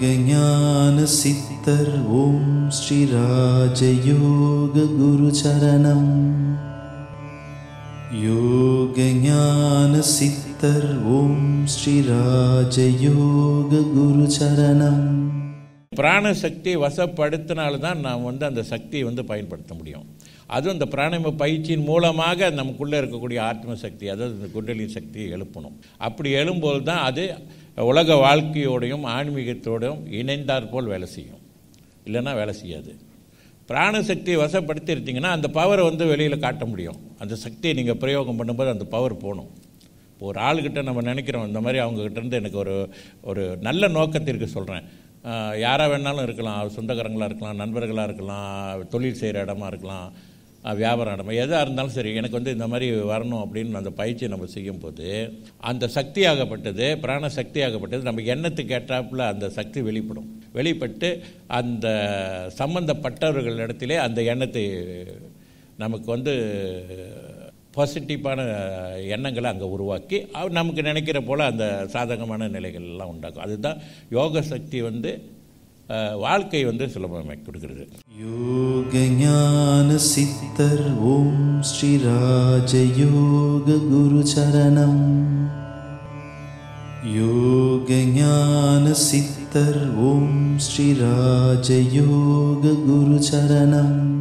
யோகஞான சித்தர் ஓம் ஸ்ரீ ராஜயோக குரு சரணம் யோகஞான சித்தர் ஓம் ஸ்ரீ ராஜயோக குரு சரணம் பிராண சக்தியை வசப்படுத்தினால்தான் நாம் வந்து அந்த சக்தியை வந்து பயன்படுத்த முடியும் அதுவும் இந்த பிராணாயாம பயிற்சியின் மூலமாக நமக்குள்ளே இருக்கக்கூடிய ஆத்ம சக்தி அதாவது இந்த குண்டலி சக்தியை எழுப்பணும் அப்படி எழும்போது தான் அது உலக வாழ்க்கையோடையும் ஆன்மீகத்தோடையும் இணைந்தாற்போல் வேலை செய்யும் இல்லைன்னா வேலை செய்யாது பிராண சக்தியை வசப்படுத்திருந்தீங்கன்னா அந்த பவரை வந்து வெளியில் காட்ட முடியும் அந்த சக்தியை நீங்கள் பிரயோகம் பண்ணும்போது அந்த பவர் போகணும் இப்போ ஒரு ஆளுக்கிட்ட நம்ம நினைக்கிறோம் இந்த மாதிரி அவங்கக்கிட்ட இருந்து எனக்கு ஒரு ஒரு நல்ல நோக்கத்திற்கு சொல்கிறேன் யாராக வேணாலும் இருக்கலாம் அவர் சொந்தக்காரங்களாக இருக்கலாம் நண்பர்களாக இருக்கலாம் தொழில் செய்கிற இடமா இருக்கலாம் அஹ், வியாபாரம் இடமா எதாக இருந்தாலும் சரி எனக்கு வந்து இந்த மாதிரி வரணும் அப்படின்னு அந்த பயிற்சியை நம்ம செய்யும்போது அந்த சக்தியாகப்பட்டது பிராண சக்தியாகப்பட்டது நம்ம எண்ணத்துக்கு ஏற்றாப்புல அந்த சக்தி வெளிப்படும் வெளிப்பட்டு அந்த சம்பந்தப்பட்டவர்கள் இடத்திலே அந்த எண்ணத்தை நமக்கு வந்து பாசிட்டிவான எண்ணங்களை அங்கே உருவாக்கி அவ- நமக்கு நினைக்கிற போல் அந்த சாதகமான நிலைகள் எல்லாம் உண்டாக்கும் அதுதான் யோக சக்தி வந்து அஹ், வாழ்க்கை வந்து சுலபமாக்கி கொடுக்கிறது யோகஞான சித்தர் ஓம் ஸ்ரீ ராஜயோக குரு சரணம் யோகஞான சித்தர் ஓம் ஸ்ரீ ராஜயோக குரு சரணம்